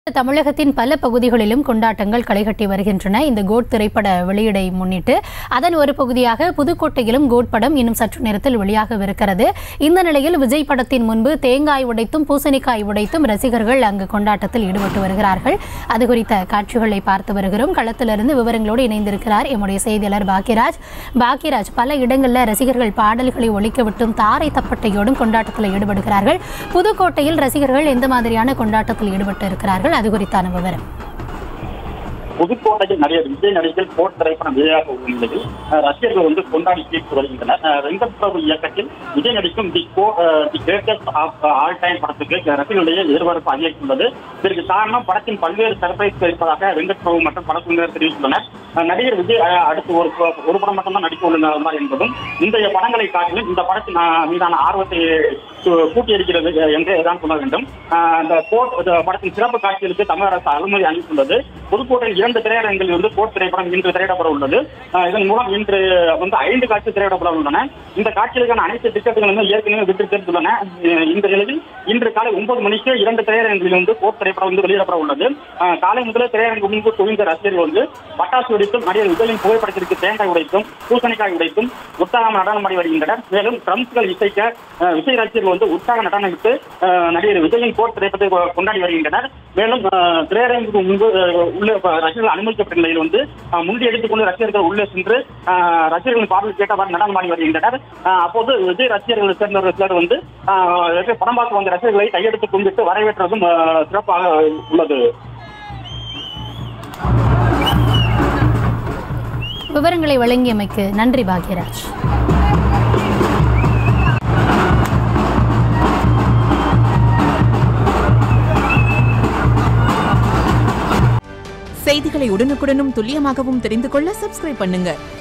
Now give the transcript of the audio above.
தமிழகத்தின் பல பகுதிகளிலும் கொண்டாட்டங்கள் களைகட்டி வருகின்றன இந்த கோட் திரைப்பட வெளியீடை முன்னிட்டு அதன் ஒரு பகுதியாக புதுக்கோட்டையிலும் கோட் படம் இன்னும் சற்று நேரத்தில் வெளியாகவிருக்கிறது இந்த நிலையில் விஜய் படத்தின் முன்பு தேங்காய் உடைத்தும் பூசணிக்காய் உடைத்தும் ரசிகர்கள் அங்கு கொண்டாட்டத்தில் ஈடுபட்டு வருகிறார்கள் அது குறித்த காட்சிகளை பார்த்து வருகிறோம் களத்திலிருந்து விவரங்களோடு இணைந்திருக்கிறார் எம்முடைய செய்தியாளர் பாக்கியராஜ் பாக்கியராஜ் பல இடங்களில் ரசிகர்கள் பாடல்களை ஒழிக்கவிட்டும் தாரை தப்பட்டையோடும் கொண்டாட்டத்தில் ஈடுபடுகிறார்கள் புதுக்கோட்டையில் ரசிகர்கள் எந்த மாதிரியான கொண்டாட்டத்தில் ஈடுபட்டு இருக்கிறார்கள் அது குறித்தான விவரம் புதுக்கோட்டையில் நடிகர் விஜய் நடிகர் போட் திரைப்படம் வெளியாக உள்ள நிலையில் அஹ், ரசிகர்கள் வந்து கொண்டாடி தீர்த்து வருகின்றனர் அஹ், வெங்கட் பிரபு இயக்கத்தில் விஜய் நடிக்கும் தி கோ the greatest of all time படத்துக்கு ரசிகர்களுடைய எதிர்பார்ப்பு அதிகரித்துள்ளது இதற்கு காரணம் படத்தின் பல்வேறு சர்ப்ரைஸ் இருப்பதாக வெங்கட் பிரபு மற்றும் படக்குழுவினர் தெரிவித்துள்ளனர் அஹ், நடிகர் விஜய் அஹ், அடுத்து ஒரு ஒரு படம் மட்டும்தான் நடிக்க உள்ளார் என்பதும் இன்றைய படங்களை காட்டிலும் இந்த படத்தின் அஹ், மீதான ஆர்வத்தை கு- கூட்டியிருக்கிறது என்று தான் சொல்ல வேண்டும் அஹ், அந்த கோட் இந்த படத்தின் சிறப்பு காட்சிகளுக்கு தமிழக அரசு அனுமதி அளித்துள்ளது புதுக்கோட்டையில் இரண்டு திரையரங்கில் இருந்து போட் திரைப்படம் இன்று திரையிடப்பட உள்ளது அஹ், இதன் மூலம் இன்று வந்து ஐந்து காட்சி திரையிடப்பட உள்ளன இந்த காட்சிகளுக்கான அனைத்து டிக்கெட்டுகளுமே ஏற்கனவே விற்று சேர்த்துள்ளன அஹ், இந்த நிலையில் இன்று காலை ஒன்பது மணிக்கு இரண்டு திரையரங்கில் இருந்து போட் திரைப்படம் வந்து வெளியிடப்பட உள்ளது அஹ், காலை முதலே திரையரங்கு முன்பு குவிந்த ரசிகர்கள் வந்து பட்டாசு வெடித்தும் நடிகர் விஜயின் புகைப்படத்திற்கு தேங்காய் உடைத்தும் பூசணிக்காய் உடைத்தும் உற்சாகம் நடனமாடி வருகின்றனர் மேலும் ட்ரம்ஸ்கள் இசைக்க அஹ், விஜய் ரசிகர்கள் வந்து உற்சாக நடனமிட்டு அஹ், நடிகர் விஜயின் போர் திரைப்படத்தை கொ- கொண்டாடி வருகின்றனர் மேலும் அஹ், திரையரங்குக்கு முன்பு அஹ், உள்ளே ப- ரசிகர்கள் அனுமதிக்கப்பட்ட நிலையில் வந்து அஹ், முண்டி எடுத்துக்கொண்டு ரசிகர்கள் உள்ளே சென்று அஹ், ரசிகர்களின் பாடல் கேட்டவாறு நடனமாடி வருகின்றனர் அஹ், அப்போது விஜய் ரசிகர்களை சேர்ந்தவர்கள் சிலர் வந்து அஹ், படம் பார்க்க வந்த ரசிகர்களை கையெடுத்து கும்பிட்டு வரவேற்றதும் அஹ், சிறப்பாக உள்ளது விவரங்களை வழங்கியமைக்கு நன்றி பாக்யராஜ் செய்திகளை உடனுக்குடனும் துல்லியமாகவும் தெரிந்து கொள்ள சப்ஸ்கிரைப் பண்ணுங்க